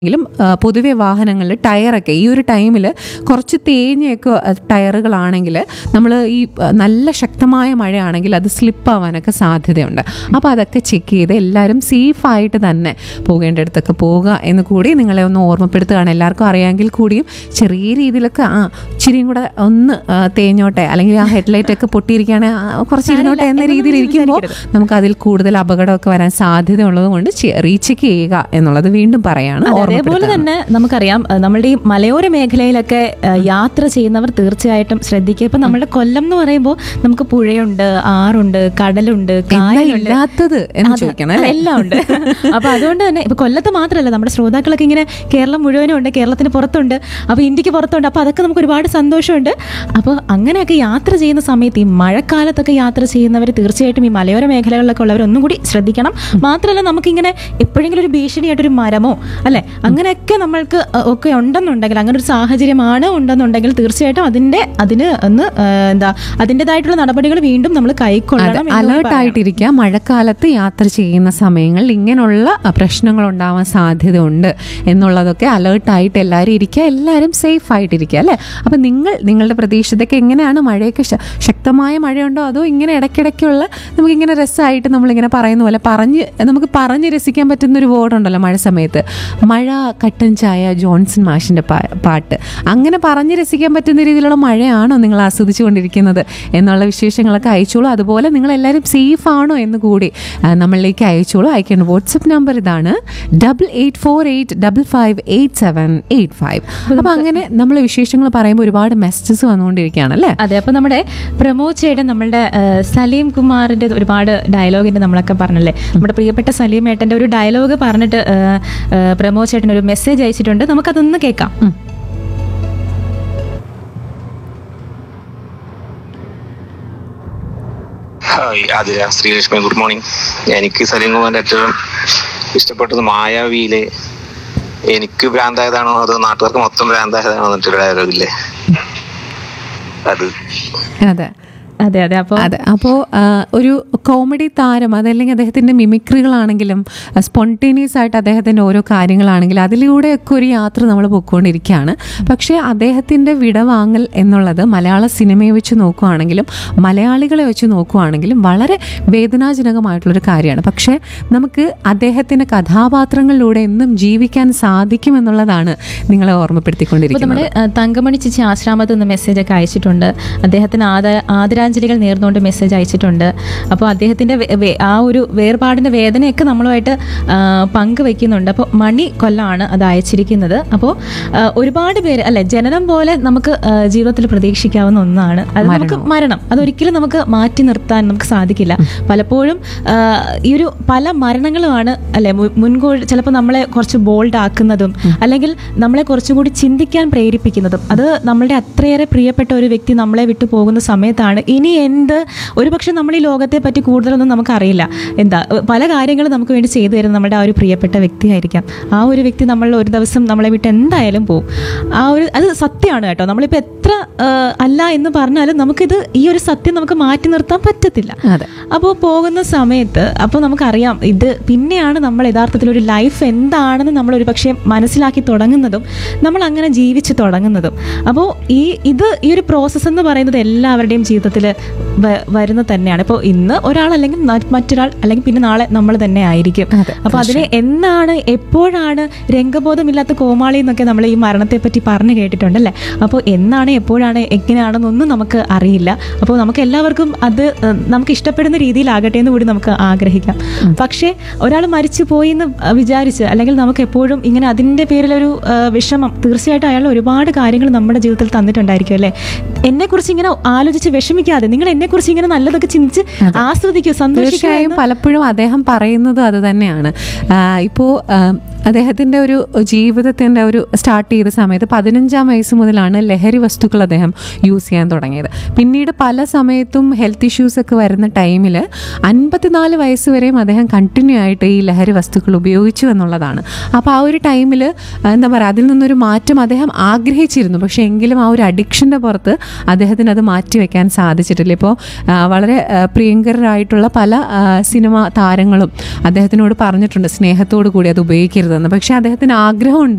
എങ്കിലും ആ, പൊതുവെ വാഹനങ്ങളിൽ ടയറൊക്കെ ഈ ഒരു ടൈമിൽ കുറച്ച് തേഞ്ഞയൊക്കെ ആ, ടയറുകളാണെങ്കിൽ നമ്മൾ ഈ ആ, നല്ല ശക്തമായ മഴയാണെങ്കിൽ അത് സ്ലിപ്പാവാനൊക്കെ സാധ്യതയുണ്ട് അപ്പോൾ അതൊക്കെ ചെക്ക് ചെയ്ത് എല്ലാവരും സേഫായിട്ട് തന്നെ പോകേണ്ടടുത്തൊക്കെ പോവുക എന്ന് കൂടി നിങ്ങളെ ഒന്ന് ഓർമ്മപ്പെടുത്തുകയാണ് എല്ലാവർക്കും അറിയാമെങ്കിൽ കൂടിയും ചെറിയ രീതിയിലൊക്കെ ആ ഇച്ചിരിയും കൂടെ ഒന്ന് ആ, തേഞ്ഞോട്ടെ അല്ലെങ്കിൽ ആ ഹെഡ്ലൈറ്റ് ഒക്കെ പൊട്ടിയിരിക്കുകയാണെങ്കിൽ ആ, കുറച്ച് ഇരുന്നോട്ടെ എന്ന രീതിയിൽ ഇരിക്കുമ്പോൾ നമുക്ക് അതിൽ കൂടുതൽ അപകടമൊക്കെ വരാൻ സാധ്യത ഉള്ളത് കൊണ്ട് റീചെക്ക് ചെയ്യുക എന്നുള്ളത് വീണ്ടും പറയാണ് അതെ, അതേപോലെ ഓർമ്മപ്പെടുത്തുകയാണ്. തന്നെ നമുക്കറിയാം അഹ് നമ്മളുടെ ഈ മലയോര മേഖലയിലൊക്കെ അഹ് യാത്ര ചെയ്യുന്നവർ തീർച്ചയായിട്ടും ശ്രദ്ധിക്കുക ഇപ്പൊ നമ്മുടെ കൊല്ലം എന്ന് പറയുമ്പോൾ നമുക്ക് പുഴയുണ്ട് ആറുണ്ട് കടലുണ്ട് എന്താ കായലുണ്ട് ഇല്ലാത്തത് എന്ന് അതെ, ചോദിക്കണം അല്ലേ എല്ലാം ഉണ്ട് അപ്പൊ അതുകൊണ്ട് തന്നെ ഇപ്പൊ കൊല്ലത്ത് മാത്രമല്ല നമ്മുടെ ശ്രോതാക്കളൊക്കെ ഇങ്ങനെ കേരളം മുഴുവനും ഉണ്ട് കേരളത്തിന് പുറത്തുണ്ട് അപ്പൊ ഇന്ത്യക്ക് പുറത്തുണ്ട് അപ്പൊ അതൊക്കെ നമുക്ക് ഒരുപാട് സന്തോഷമുണ്ട് അപ്പോൾ അങ്ങനെയൊക്കെ യാത്ര ചെയ്യുന്ന സമയത്ത് ഈ മഴക്കാലത്തൊക്കെ യാത്ര ചെയ്യുന്നവർ തീർച്ചയായിട്ടും ഈ മലയോര മേഖലകളിലൊക്കെ ഉള്ളവർ ഒന്നും കൂടി ശ്രദ്ധിക്കണം മാത്രമല്ല നമുക്കിങ്ങനെ എപ്പോഴെങ്കിലും ഒരു ഭീഷണിയായിട്ടൊരു മരമോ അല്ലെ അങ്ങനെയൊക്കെ നമ്മൾക്ക് അഹ് ഒക്കെ ഉണ്ടെന്നുണ്ടെങ്കിൽ അങ്ങനെ ഒരു സാഹചര്യമാണ് ഉണ്ടെന്നുണ്ടെങ്കിൽ തീർച്ചയായിട്ടും അതിന്റെ അതിന് ഒന്ന് ആഹ് എന്താ അതിൻ്റെതായിട്ടുള്ള നടപടികൾ വീണ്ടും നമ്മൾ കൈക്കൊള്ളണം എന്ന് അലേർട്ട് പറയാം. ആയിട്ടിരിക്കുക മഴക്കാലത്ത് യാത്ര ചെയ്യുന്ന സമയങ്ങളിൽ ഇങ്ങനെയുള്ള പ്രശ്നങ്ങൾ ഉണ്ടാവാൻ സാധ്യതയുണ്ട് എന്നുള്ളതൊക്കെ അലേർട്ടായിട്ട് എല്ലാവരും ഇരിക്കുക എല്ലാവരും സേഫ് ആയിട്ടിരിക്കുക അല്ലേ അപ്പം നിങ്ങൾ നിങ്ങളുടെ പ്രതീക്ഷതൊക്കെ എങ്ങനെയാണ് മഴയൊക്കെ ശ- ശക്തമായ മഴയുണ്ടോ അതോ ഇങ്ങനെ ഇടയ്ക്കിടയ്ക്കുള്ള നമുക്കിങ്ങനെ രസമായിട്ട് നമ്മളിങ്ങനെ പറയുന്ന പോലെ പറഞ്ഞ് നമുക്ക് പറഞ്ഞ് രസിക്കാൻ പറ്റുന്ന ഒരു വേർഡുണ്ടല്ലോ മഴ സമയത്ത് മഴ കട്ടൻ ചായ ജോൺസൺ മാഷിൻ്റെ പാട്ട് അങ്ങനെ പറഞ്ഞ് രസിക്കാൻ പറ്റുന്ന രീതിയിലുള്ള മഴയാണോ നിങ്ങൾ ആസ്വദിച്ചു കൊണ്ടിരിക്കുന്നത് എന്നുള്ള വിശേഷങ്ങളൊക്കെ അയച്ചോളൂ അതുപോലെ നിങ്ങൾ എല്ലാവരും സേഫ് ആണോ എന്ന് കൂടി ആ, നമ്മളിലേക്ക് അയച്ചോളൂ അയക്കേണ്ട വാട്സപ്പ് നമ്പർ ഇതാണ് double eight four eight double five eight seven eight five അപ്പോൾ അങ്ങനെ നമ്മൾ വിശേഷങ്ങൾ പറയുമ്പോൾ ഒരുപാട് മെസ്സേജസ് വന്നുകൊണ്ടിരിക്കുകയാണ് അല്ലേ അതെ അപ്പൊ നമ്മുടെ പ്രമോദ് ചേട്ടൻ നമ്മളുടെ ആ, സലീം കുമാറിന്റെ ഒരുപാട് ഡയലോഗിന്റെ നമ്മളൊക്കെ പറഞ്ഞല്ലേ നമ്മുടെ പ്രിയപ്പെട്ട സലീം ഏട്ടന്റെ ഒരു ഡയലോഗ് പറഞ്ഞിട്ട് ആ, ആ, പ്രമോദ് ചേട്ടൻ ഒരു മെസ്സേജ് അയച്ചിട്ടുണ്ട് നമുക്കതൊന്ന് കേൾക്കാം hi Athira Sreelakshmi good morning എനിക്ക് സലീം കുമാറിന്റെ ഏറ്റവും ഇഷ്ടപ്പെട്ടത് മായാവിയിലെ എനിക്ക് ഭ്രാന്തായതാണോ അതോ നാട്ടുകാർക്ക് മൊത്തം ഭ്രാന്തായതാണോ എന്നിട്ടൊരു ഡയലോഗില്ലേ അത് അതെ അതെ അതെ അപ്പൊ അതെ അപ്പോൾ ഒരു കോമഡി താരം അതല്ലെങ്കിൽ അദ്ദേഹത്തിൻ്റെ മിമിക്രികളാണെങ്കിലും സ്പോണ്ടേനിയസ് ആയിട്ട് അദ്ദേഹത്തിൻ്റെ ഓരോ കാര്യങ്ങളാണെങ്കിലും അതിലൂടെയൊക്കെ ഒരു യാത്ര നമ്മൾ പോയിക്കൊണ്ടിരിക്കുകയാണ് പക്ഷേ അദ്ദേഹത്തിൻ്റെ വിടവാങ്ങൽ എന്നുള്ളത് മലയാള സിനിമയെ വെച്ച് നോക്കുകയാണെങ്കിലും മലയാളികളെ വെച്ച് നോക്കുകയാണെങ്കിലും വളരെ വേദനാജനകമായിട്ടുള്ളൊരു കാര്യമാണ് പക്ഷേ നമുക്ക് അദ്ദേഹത്തിൻ്റെ കഥാപാത്രങ്ങളിലൂടെ എന്നും ജീവിക്കാൻ സാധിക്കുമെന്നുള്ളതാണ് നിങ്ങളെ ഇപ്പൊ ഓർമ്മപ്പെടുത്തിക്കൊണ്ടിരിക്കുന്നത് നമ്മുടെ ആ, തങ്കമണി ചിച്ചി ആശ്രാമത്ത് നിന്ന് മെസ്സേജ് ഒക്കെ അയച്ചിട്ടുണ്ട് അദ്ദേഹത്തിന് ആദ ആദരാഞ്ജലികൾ നേർന്നുകൊണ്ട് മെസ്സേജ് അയച്ചിട്ടുണ്ട് അപ്പോൾ അദ്ദേഹത്തിന്റെ വേ- വേ- ആ ഒരു വേർപാടിന്റെ വേദനയൊക്കെ നമ്മളുമായിട്ട് ആ, പങ്കുവെക്കുന്നുണ്ട് അപ്പോൾ മണി കൊല്ലമാണ് അത് അയച്ചിരിക്കുന്നത് അപ്പോൾ ആ, ഒരുപാട് പേര് അല്ലെ ജനനം പോലെ നമുക്ക് ആ, ജീവിതത്തിൽ പ്രതീക്ഷിക്കാവുന്ന ഒന്നാണ് അത് നമുക്ക് മരണം അതൊരിക്കലും നമുക്ക് മാറ്റി നിർത്താൻ നമുക്ക് സാധിക്കില്ല പലപ്പോഴും ആ, ഈ ഒരു പല മരണങ്ങളുമാണ് അല്ലെ മു- മുൻകൂർ ചിലപ്പോൾ നമ്മളെ കുറച്ച് ബോൾഡ് ആക്കുന്നതും അല്ലെങ്കിൽ നമ്മളെ കുറച്ചും കൂടി ചിന്തിക്കാൻ പ്രേരിപ്പിക്കുന്നതും അത് നമ്മളുടെ അത്രയേറെ പ്രിയപ്പെട്ട ഒരു വ്യക്തി നമ്മളെ വിട്ടു പോകുന്ന സമയത്താണ് ഇനി എന്ത് ഒരുപക്ഷെ നമ്മൾ ഈ ലോകത്തെ പറ്റി കൂടുതലൊന്നും നമുക്കറിയില്ല എന്താ ഏഹ് പല കാര്യങ്ങളും നമുക്ക് വേണ്ടി ചെയ്തു തരുന്ന നമ്മുടെ ആ ഒരു പ്രിയപ്പെട്ട വ്യക്തിയായിരിക്കാം ആ ഒരു വ്യക്തി നമ്മൾ ഒരു ദിവസം നമ്മളെ വിട്ട് എന്തായാലും പോകും ആ ഒരു അത് സത്യമാണ് കേട്ടോ നമ്മളിപ്പോൾ എത്ര ഏഹ് അല്ല എന്ന് പറഞ്ഞാലും നമുക്കിത് ഈ ഒരു സത്യം നമുക്ക് മാറ്റി നിർത്താൻ പറ്റത്തില്ല അതെ അപ്പോൾ പോകുന്ന സമയത്ത് അപ്പോൾ നമുക്കറിയാം ഇത് പിന്നെയാണ് നമ്മൾ യഥാർത്ഥത്തിൽ ഒരു ലൈഫ് എന്താണെന്ന് നമ്മൾ ഒരു പക്ഷേ മനസ്സിലാക്കി തുടങ്ങുന്നതും നമ്മൾ അങ്ങനെ ജീവിച്ച് തുടങ്ങുന്നതും അപ്പോൾ ഈ ഇത് ഈ ഒരു പ്രോസസ്സ് എന്ന് പറയുന്നത് എല്ലാവരുടെയും ജീവിതത്തിൽ വരുന്നത് തന്നെയാണ് ഇപ്പോൾ ഇന്ന് ഒരാൾ അല്ലെങ്കിൽ ന- മറ്റൊരാൾ അല്ലെങ്കിൽ പിന്നെ നാളെ നമ്മൾ തന്നെ ആയിരിക്കും അതെ, അപ്പോൾ അതിനെ എന്നാണ് എപ്പോഴാണ് രംഗബോധമില്ലാത്ത കോമാളി എന്നൊക്കെ നമ്മൾ ഈ മരണത്തെ പറ്റി പറഞ്ഞു കേട്ടിട്ടുണ്ടല്ലേ അപ്പോൾ എന്നാണ് എപ്പോഴാണ് എങ്ങനെയാണെന്നൊന്നും നമുക്ക് അറിയില്ല അപ്പോൾ നമുക്ക് എല്ലാവർക്കും അത് ഏഹ്, നമുക്ക് ഇഷ്ടപ്പെടുന്ന രീതിയിലാകട്ടെ എന്ന് കൂടി നമുക്ക് ആഗ്രഹിക്കാം പക്ഷേ ഒരാൾ മരിച്ചു പോയി എന്ന് വിചാരിച്ച് അല്ലെങ്കിൽ നമുക്ക് എപ്പോഴും ഇങ്ങനെ അതിൻ്റെ പേരിലൊരു ഏഹ്, വിഷമം തീർച്ചയായിട്ടും അയാൾ ഒരുപാട് കാര്യങ്ങൾ നമ്മുടെ ജീവിതത്തിൽ തന്നിട്ടുണ്ടായിരിക്കും അല്ലേ എന്നെക്കുറിച്ച് ഇങ്ങനെ ആലോചിച്ച് വിഷമിക്കാതെ നിങ്ങൾ എന്നെക്കുറിച്ച് ഇങ്ങനെ നല്ലതൊക്കെ ചിന്തിച്ച് ആസ്വദിക്കൂ സന്തോഷിക്കൂ തീർച്ചയായും പലപ്പോഴും അദ്ദേഹം പറയുന്നത് അത് തന്നെയാണ് ഇപ്പോൾ അദ്ദേഹത്തിൻ്റെ ഒരു ജീവിതത്തിൻ്റെ ഒരു സ്റ്റാർട്ട് ചെയ്ത സമയത്ത് പതിനഞ്ചാം വയസ്സ് മുതലാണ് ലഹരി വസ്തുക്കൾ അദ്ദേഹം യൂസ് ചെയ്യാൻ തുടങ്ങിയത് പിന്നീട് പല സമയത്തും ഹെൽത്ത് ഇഷ്യൂസ് ഒക്കെ വരുന്ന ടൈമിൽ അൻപത്തിനാല് വയസ്സ് വരെയും അദ്ദേഹം കണ്ടിന്യൂ ആയിട്ട് ഈ ലഹരി വസ്തുക്കൾ ഉപയോഗിച്ചു എന്നുള്ളതാണ് അപ്പോൾ ആ ഒരു ടൈമിൽ എന്താ പറയുക അതിൽ നിന്നൊരു മാറ്റം അദ്ദേഹം ആഗ്രഹിച്ചിരുന്നു പക്ഷേ എങ്കിലും ആ ഒരു അഡിക്ഷൻ്റെ പുറത്ത് അദ്ദേഹത്തിന് അത് മാറ്റിവെക്കാൻ സാധിച്ചിട്ടില്ല ഇപ്പോൾ വളരെ ആ, പ്രിയങ്കരായിട്ടുള്ള പല ആ, സിനിമ താരങ്ങളും അദ്ദേഹത്തിനോട് പറഞ്ഞിട്ടുണ്ട് സ്നേഹത്തോടു കൂടി അത് ഉപയോഗിക്കരുതെന്ന് പക്ഷേ അദ്ദേഹത്തിന് ആഗ്രഹമുണ്ട്